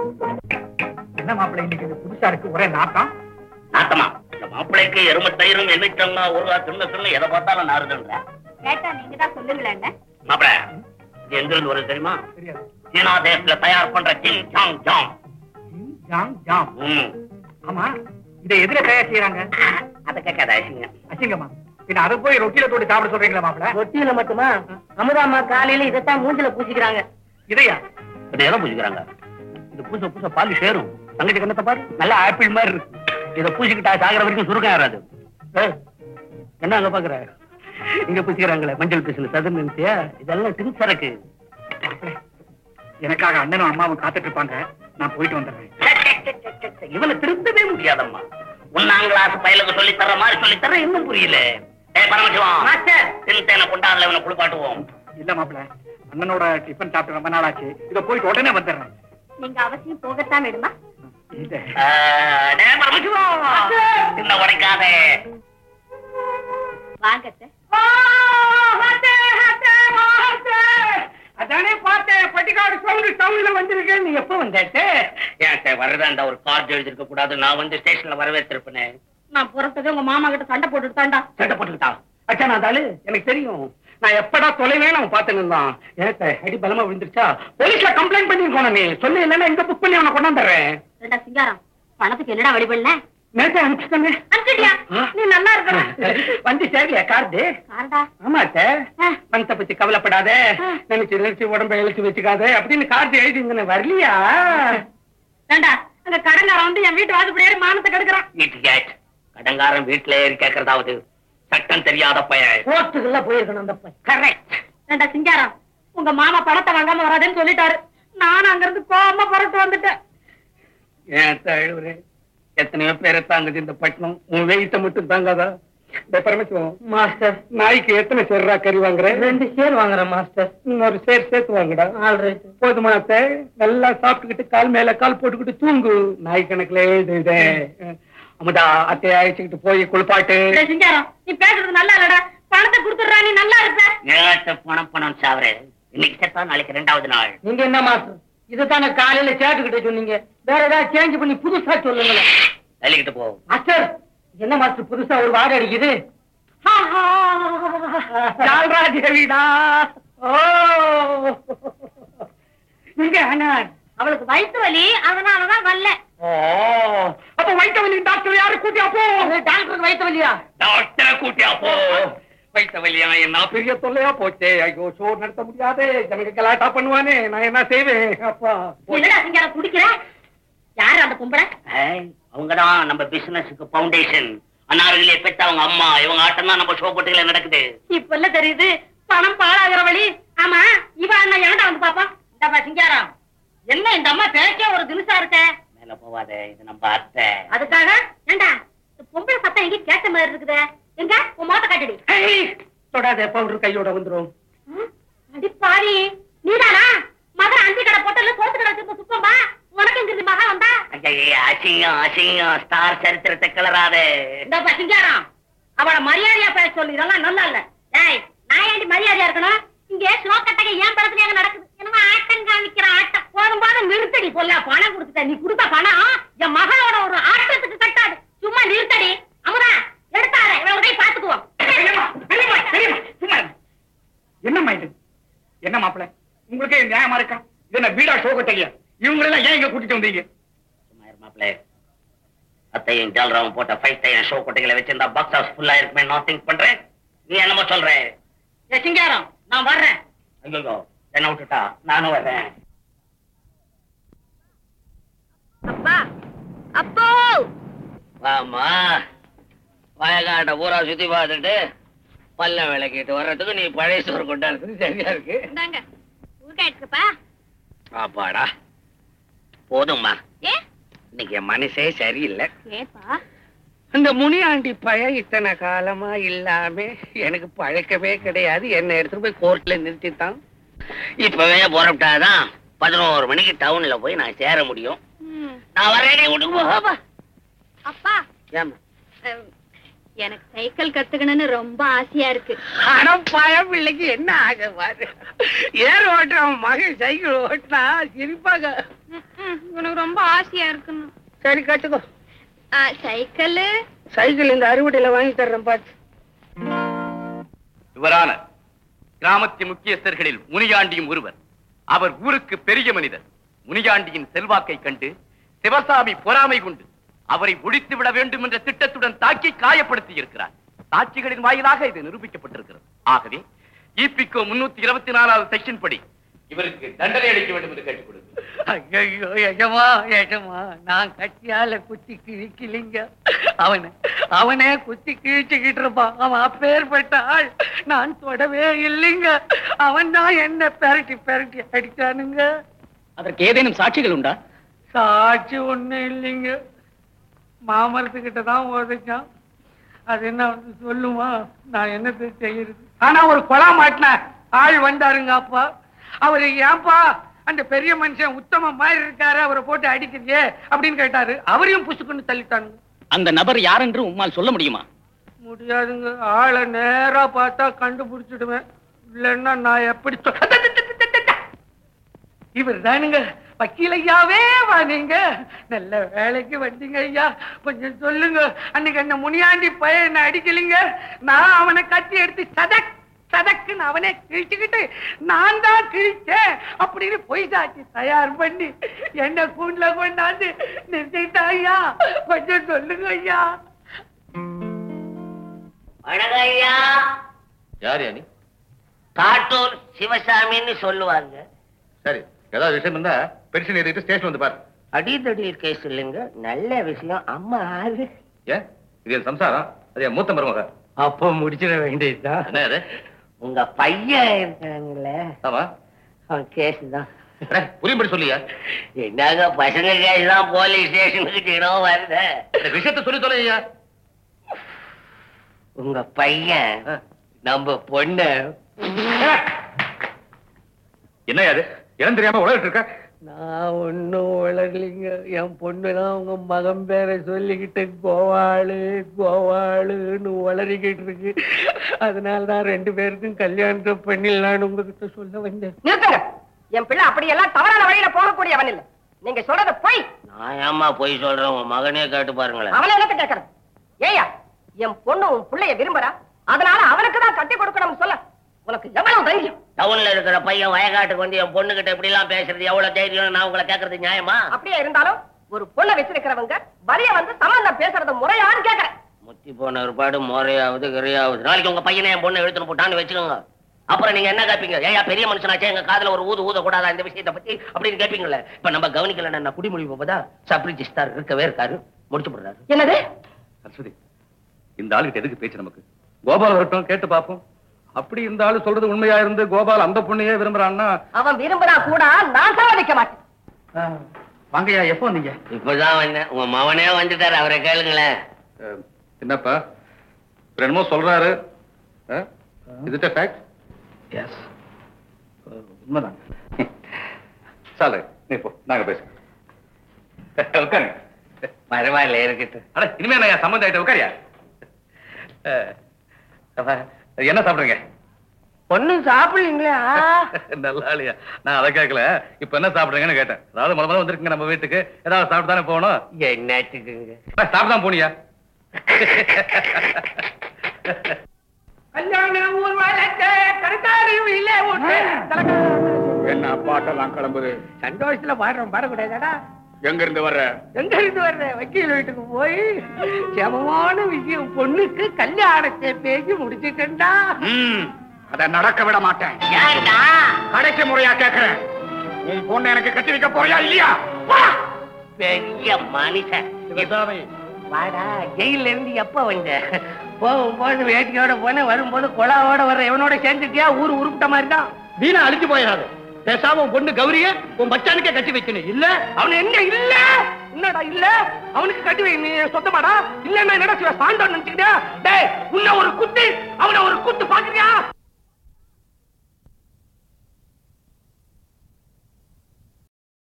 என்ன மாப்பிள்ளை இன்னைக்கு இது புதுசா இருக்கு ஒரே நாட்டம் நாத்தமா இந்த மாப்பிள்ளைக்கு எருமை தயிரும் எண்ணிச்சம்னா ஒரு தின்னு தின்னு எதை பார்த்தாலும் நாருதுன்ற கேட்டா நீங்க தான் சொல்லுங்களேன் மாப்பிள்ள இது எங்க இருந்து வருது தெரியுமா தெரியாது சீனா தேசத்துல தயார் பண்ற ஜிங் ஜாங் ஜாங் ஜிம், ஜாம் ஜாம் ம். ஆமா இதை எதுல தயார் செய்யறாங்க அதை கேட்காத அசிங்க அசிங்கமா பின்ன அதை போய் ரொட்டியில போட்டு சாப்பிட சொல்றீங்களா மாப்பிள்ள ரொட்டியில மட்டுமா அமுதாம்மா காலையில இதைத்தான் மூஞ்சில பூசிக்கிறாங்க இதையா இதை எதை பூசிக்கிறாங்க இது பூச பூச பால் சேரும் தங்கச்சி கண்ணத்தை பாரு நல்லா ஆப்பிள் மாதிரி இருக்கு இதை பூசிக்கிட்டா சாகிற வரைக்கும் சுருக்கம் ஏறாது ஏய், என்ன அங்க பாக்குற இங்க பூசிக்கிறாங்களே மஞ்சள் பூசல சதுர் நினைச்சியா இதெல்லாம் டின் சரக்கு மாப்பிள்ளை, எனக்காக அண்ணனும் அம்மாவும் காத்துட்டு இருப்பாங்க நான் போயிட்டு வந்துடுறேன் இவனை திருத்தவே முடியாதம்மா ஒன்னாம் கிளாஸ் பயலுக்கு சொல்லி தர மாதிரி சொல்லி தர இன்னும் புரியல ஏய் பரமசிவம் மாஸ்டர் தின்தேனை கொண்டாடல இவனை குளிப்பாட்டுவோம் இல்ல மாப்பிள்ள அண்ணனோட டிஃபன் சாப்பிட்டு ரொம்ப நாள் ஆச்சு இதை போயிட்டு உடனே வந்துடுறேன் நீங்க அவசியம் போகத்தான் வேணுமா இல்ல ஆ, டேய் பரமசிவம் இன்னும் உடைக்காதே வாங்க அத்தை. அதானே பார்த்தேன் பட்டிக்காடு சவுண்டு டவுன்ல வந்திருக்கேன் நீ எப்ப வந்தாச்சு ஏன் சார் வரதா ஒரு கார்டு எழுதிருக்க கூடாது நான் வந்து ஸ்டேஷன்ல வரவேற்றிருப்பேனே நான் புறப்பட்டதே உங்க மாமா கிட்ட சண்டை போட்டுட்டு தாண்டா சட்டை போட்டுக்கிட்டா அச்சா நான் தாளு எனக்கு தெரியும் நான் எப்படா தொலைவேன் அவன் பார்த்து நின்றான் ஏத்த அடி பலமா விழுந்துருச்சா போலீஸ்ல கம்ப்ளைண்ட் பண்ணிருக்கோம் நீ சொல்லு இல்லைன்னா இங்க புக் பண்ணி அவனை கொண்டாந்துறேன் ரெண்டா சிங்காரம் பணத்துக்கு என்னடா வழி பண்ண நேற்று அனுப்பிச்சுட்டாங்க அனுப்பிட்டியா நீ நல்லா இருக்க வந்து சேரலையா கார்டு காரடா ஆமா சார் பணத்தை பத்தி கவலைப்படாத நினைச்சு நினைச்சு உடம்ப இழுத்து வச்சுக்காத அப்படின்னு கார்டு எழுதி இங்க வரலையா ஏண்டா அங்க கடங்காரன் வந்து என் வீட்டு வாசப்படி ஏறி மானத்தை கெடுக்கிறான் வீட்டு கேட் கடங்காரன் வீட்டுல ஏறி கேட்கறதாவது சட்டம் தெரியாத பையன் கோர்ட்டுக்குள்ள போயிருக்கணும் அந்த கரெக்ட் ஏண்டா சிங்காரம் உங்க மாமா பணத்தை வாங்காம வராதுன்னு சொல்லிட்டாரு நானும் அங்க இருந்து கோவமா புறட்டு வந்துட்டேன் ஏன் தழுவுற எத்தனையோ பேரை தாங்குது இந்த பட்டணம் உன் வெயிட்ட மட்டும் தாங்காதா இந்த பரமசிவம் மாஸ்டர் நாய்க்கு எத்தனை சேர்ரா கறி வாங்குற ரெண்டு ஷேர் வாங்குறேன் மாஸ்டர் இன்னொரு சேர் சேர்த்து வாங்குடா ஆல்ரைட் போதுமா அத்தை? நல்லா சாப்பிட்டுக்கிட்டு கால் மேல கால் போட்டுக்கிட்டு தூங்கு நாய் கணக்குல எழுதுதே அமுதா அத்தையை அழைச்சுக்கிட்டு போய் குளிப்பாட்டு சிங்காரம் நீ பேசுறது நல்லா இல்லடா பணத்தை கொடுத்துடுறா நீ நல்லா இருப்ப ஏத்த பணம் பணம் சாவரே இன்னைக்கு செத்தா நாளைக்கு ரெண்டாவது நாள் நீங்க என்ன மாஸ்டர் இதுதானே காலையில சேட்டுக்கிட்ட சொன்னீங்க வேற ஏதாவது சேஞ்ச் பண்ணி புதுசா சொல்லுங்களேன் தள்ளிக்கிட்டு போ மாஸ்டர் என்ன மாஸ்டர் புதுசா ஒரு வாடை அடிக்குது ஜால்ரா தேவிடா ஓ இங்க அண்ணா அவளுக்கு வயிற்று வலி அதனாலதான் வரல ஓ அப்ப வைத்த வலி டாக்டர் யாரு கூட்டியா போ டாக்டருக்கு வயிற்று வலியா டாக்டரை கூட்டியா போ வைத்த வலியா என்ன பெரிய தொல்லையா போச்சே ஐயோ ஷோ நடத்த முடியாதே ஜனங்க கலாட்டா பண்ணுவானே நான் என்ன செய்வேன் அப்பா என்னடா சிங்காரம் குடிக்கிற யாரு அந்த கும்பல ஏய், அவங்கதான் நம்ம பிசினஸுக்கு பவுண்டேஷன் அன்னார்களே பெத்த அவங்க அம்மா இவங்க ஆட்டம் தான் நம்ம ஷோ போட்டிகள நடக்குது இப்ப இல்ல தெரியுது பணம் பாழாகிற வழி ஆமா இவ அண்ணா ஏன்டா வந்து பாப்பா இந்தப்பா சிங்காரம் என்ன இந்த அம்மா பேச்சே ஒரு தினுசா இருக்க மேல போவாத இது நம்ம அத்தை அதுக்காக ஏண்டா இந்த பொம்பளை சத்தம் எங்க கேட்ட மாதிரி இருக்குதே எங்க உன் மோத்த காட்டடி ஏய், தொடாத பவுடர் கையோட வந்துரும் ம், அடி பாவி நீதானா மகன் அந்தி கடை போட்டல சோத்து கடை வச்சிருந்த சுத்தமா உனக்கு எங்க இருந்து மகன் வந்தா ஐயா, அசிங்கம் அசிங்கம் ஸ்டார் சரித்திரத்தை கிளறாதே இந்த சிங்காரம் அவள மரியாதையா பேச சொல்லு இதெல்லாம் நல்லா இல்ல ஏய் நான் ஏண்டி மரியாதையா இருக்கணும் இங்க ஸ்லோ கட்டக ஏன் படத்துல நடக்குது என்னமோ ஆட்டம் காமிக்கிற ஆட்டம் போதும் போதும் நிறுத்தடி சொல்ல பணம் கொடுத்துட்ட நீ கொடுத்த பணம் என் மகளோட ஒரு ஆட்டத்துக்கு கட்டாது சும்மா நிறுத்தடி அமுதா எடுத்தார இவளை போய் பாத்துக்குவோம் பெரியம்மா, பெரியம்மா, பெரியம்மா, சும்மா இருங்க. என்னம்மா இது என்ன மாப்பிள்ள உங்களுக்கே இது நியாயமா இருக்கா இது என்ன வீடா ஷோ கட்டையா இவங்களெல்லாம் ஏன் இங்க கூட்டிட்டு வந்தீங்க சும்மா இரு மாப்பிள்ளை அத்தையும் ஜால்ராவும் போட்ட ஃபைவ் டைம் ஷோ கொட்டைகளை வச்சிருந்தா பாக்ஸ் ஹவுஸ் ஃபுல்லா இருக்குமே நான் திங்க் பண்றேன் நீ என்னமோ சொல்ற ஏ சிங்காரம் நான் வர்றேன் ஐயோ என்ன விட்டுட்டா நானும் வர்றேன் அப்பா அப்போ வாமா வயக்காட்ட பூரா சுத்தி பார்த்துட்டு பல்ல விளக்கிட்டு வர்றதுக்கு நீ பழைய சோறு கொண்டாடுறது சரியா இருக்கு இந்தாங்க ஊறுகாய் எடுத்துக்கப்பா அப்பாடா போதும்மா ஏ இன்னைக்கு என் மனசே சரியில்லை ஏப்பா அந்த முனியாண்டி பையன் இத்தனை காலமா இல்லாம எனக்கு பழக்கமே கிடையாது என்ன எடுத்துட்டு போய் கோர்ட்ல நிறுத்தித்தான் இப்பவே புறப்பட்டாதான் பதினோரு மணிக்கு டவுன்ல போய் நான் சேர முடியும் ம். நான் வரேனே விட்டுக்கு போப்பா அப்பா ஏம்மா அஹ், எனக்கு சைக்கிள் கத்துக்கணும்னு ரொம்ப ஆசையா இருக்கு ஆனா பழம் பிள்ளைக்கு என்ன ஆக பாரு ஏர் ஓட்டுறவன் மகன் சைக்கிள் ஓட்டினா சிரிப்பாங்க ம், ம். ம், உனக்கு ரொம்ப ஆசையா இருக்குன்னு சரி கட்டுக்கோ ஆ, சைக்கிள் சைக்கிள் இந்த அறுவடையில வாங்கி தர்றேன் பாத்து இவரான கிராமத்தின் முக்கியஸ்தர்களில் முனியாண்டியும் ஒருவர் அவர் ஊருக்கு பெரிய மனிதர் முனியாண்டியின் செல்வாக்கை கண்டு சிவசாமி பொறாமை கொண்டு அவரை ஒழித்து விட வேண்டும் என்ற திட்டத்துடன் தாக்கி காயப்படுத்தி இருக்கிறார் சாட்சிகளின் வாயிலாக இது நிரூபிக்கப்பட்டிருக்கிறது ஆகவே இபிகோ முன்னூத்தி இருபத்தி நாலாவது செக்ஷன் படி இவருக்கு தண்டனை அளிக்க வேண்டும் என்று கேட்டுக் கொடுக்கிறேன் ஐயோ எஜமா எஜமா நான் கட்டியால குத்தி கிழிக்கலிங்க அவனை அவனே குத்தி கிழிச்சுக்கிட்டு இருப்பான் அவன் அப்பேற்பட்ட ஆள் நான் தொடவே இல்லைங்க அவன் தான் என்ன பெரட்டி பெரட்டி அடிச்சானுங்க அதற்கு ஏதேனும் சாட்சிகள் உண்டா சாட்சி ஒண்ணு இல்லைங்க மாமரத்துக்கிட்ட தான் உதைச்சான் அது என்ன வந்து சொல்லுமா நான் என்னத்தை செய்யறது ஆனா ஒரு கொலா மாட்டின ஆள் வந்தாருங்க அப்பா அவரு ஏன்பா அந்த பெரிய மனுஷன் உத்தம மாதிரி இருக்காரு அவரை போட்டு அடிக்கிறியே அப்படின்னு கேட்டாரு அவரையும் புசுக்குன்னு தள்ளிட்டானுங்க அந்த நபர் யார் என்று உம்மால் சொல்ல முடியுமா முடியாதுங்க ஆளை நேரா பார்த்தா கண்டுபிடிச்சிடுவேன் இல்லைன்னா நான் எப்படி இவர் தானுங்க வக்கீல் ஐயாவே வா நீங்க நல்ல வேலைக்கு வந்தீங்க ஐயா கொஞ்சம் சொல்லுங்க அன்னைக்கு அந்த முனியாண்டி பையன் என்ன அடிக்கலைங்க நான் அவனை கட்டி எடுத்து சதக் சதக்குன்னு அவனே கிழிச்சுக்கிட்டு நான் தான் கிழிச்சேன் அப்படின்னு பொய் சாட்சி தயார் பண்ணி என்ன கூண்டுல கொண்டாந்து நிறுத்திட்டா ஐயா கொஞ்சம் சொல்லுங்க ஐயா வணக்கம் ஐயா யார் யானி காட்டூர் சிவசாமின்னு சொல்லுவாங்க சரி ஏதாவது விஷயம் இருந்தா பென்ஷன் ஏறிட்டு ஸ்டேஷன் வந்து பாரு அடிதடி கேஸ் இல்லைங்க நல்ல விஷயம் அம்மா ஆறு ஏன் இது என் சம்சாரம் அது என் மூத்த மருமக அப்ப முடிச்சிட வேண்டியதுதான் என்ன அது உங்க பையன் இருக்காங்கல்ல ஆமா அவன் கேஸ் தான் அடே, புரியும்படி சொல்லியா என்னங்க பசங்க கேஸ் தான் போலீஸ் ஸ்டேஷனுக்கு தினம் வருது இந்த விஷயத்த சொல்லி தொலையா உங்க பையன் நம்ம பொண்ணு என்ன அது இடம் தெரியாம உலகிட்டு இருக்க நான் ஒன்னும் வளரலைங்க என் பொண்ணுதான் உங்க மகன் பேரை சொல்லிக்கிட்டு கோவாளு கோவாளுன்னு வளரிக்கிட்டு இருக்கு அதனால தான் ரெண்டு பேருக்கும் கல்யாணத்தை பண்ணிடலான்னு உங்ககிட்ட சொல்ல வந்தேன் நிறுத்துங்க என் பிள்ளை அப்படியெல்லாம் தவறான வழியில போகக்கூடியவன் இல்ல நீங்க சொல்றது போய் நான் ஏம்மா பொய் சொல்றேன் உங்க மகனே கேட்டு பாருங்களேன் அவனை என்னத்த கேட்கறது ஏயா என் பொண்ணு உன் பிள்ளைய விரும்புறா அதனால அவனுக்கு தான் கட்டி கொடுக்கணும்னு சொல்ல உனக்கு எவ்வளவு தைரியம் டவுன்ல இருக்கிற பையன் வயக்காட்டுக்கு வந்து என் பொண்ணு கிட்ட இப்படி எல்லாம் பேசுறது எவ்வளவு தைரியம் நான் உங்களை கேக்குறது நியாயமா அப்படியே இருந்தாலும் ஒரு பொண்ணை வச்சிருக்கிறவங்க வலிய வந்து சம்பந்தம் பேசுறது முறையான்னு கேக்குறேன் முத்தி போன ஒருபாடு முறையாவது கிரையாவது நாளைக்கு உங்க பையனை என் பொண்ணை எடுத்துன்னு போட்டான்னு வச்சுக்கோங்க அப்புறம் நீங்க என்ன கேட்பீங்க ஏயா பெரிய மனுஷனாச்சே எங்க காதுல ஒரு ஊது ஊத கூடாதா இந்த விஷயத்தை பத்தி அப்படின்னு கேட்பீங்களே இப்ப நம்ம கவனிக்கல நான் குடிமொழி போதா சப்ரி ஜிஸ்தார் இருக்கவே இருக்காரு முடிச்சு போடுறாரு என்னது சரஸ்வதி இந்த ஆளுக்கு எதுக்கு பேச்சு நமக்கு கோபால் வரட்டும் கேட்டு பாப்போம் அப்படி இந்த ஆளு சொல்றது உண்மையா இருந்து கோபால் அந்த பொண்ணையே விரும்புறான்னா அவன் விரும்புறா கூட நான் சம்மதிக்க மாட்டேன் வாங்கய்யா எப்போ வந்தீங்க இப்பதான் வந்தேன் உங்க மவனே வந்துட்டாரு அவரை கேளுங்களேன் அஹ், என்னப்பா இவர் என்னமோ சொல்றாரு இது ஃபேக்ட் எஸ் உண்மைதான் சாலு நீ போ நாங்க பேசுறோம் உட்காருங்க பரவாயில்ல இருக்கட்டும் அட இனிமே நான் சம்மந்தம் ஆயிட்ட உட்காரியா அஹ், அப்பா, என்ன சாப்பிடுறீங்க ஒண்ணும் சாப்பிடலீங்களா நல்லா இல்லையா நான் அதை கேட்கல இப்ப என்ன சாப்பிடுறீங்கன்னு கேட்டேன் அதாவது முத முத வந்திருக்குங்க நம்ம வீட்டுக்கு ஏதாவது சாப்பிட்டு தானே போகணும் என்னத்துக்குங்க சாப்பிட்டு தான் போனியா கல்யாண ஊர்வலத்தை கணக்காரி வீல ஓட்டு என்ன பாட்டெல்லாம் கிளம்புது சந்தோஷத்துல பாடுறோம் பாடக்கூடாதடா எங்க இருந்து வர்ற எங்க இருந்து வர்ற வக்கீல் வீட்டுக்கு போய் செமமான விஷயம் பொண்ணுக்கு கல்யாணத்தை பேசி முடிச்சுட்டா ம், அத நடக்க விட மாட்டேன் ஏன்டா கடைசி முறையா கேக்குறேன் உன் பொண்ணு எனக்கு கட்டி வைக்க போறியா இல்லையா வா! பெரிய மனுஷன் சிவசாமி வாடா ஜெயில இருந்து எப்ப வந்த போகும்போது வேட்டியோட போன வரும்போது கொலாவோட வர்ற எவனோட சேர்ந்துட்டியா ஊர் உருப்பிட்ட மாதிரி தான் வீணா அழிஞ்சு போயிடாது பேசாம உன் பொண்ணு கௌரிய உன் பச்சானுக்கே கட்டி வைக்கணும் இல்ல அவன் எங்க இல்ல என்னடா இல்ல அவனுக்கு கட்டி வை நீ சொந்தமாடா இல்லன்னா என்னடா சிவ சாண்டோன்னு நினைச்சுக்கிட்டா டேய் உன்ன ஒரு குத்து அவன ஒரு குத்து பாக்குறியா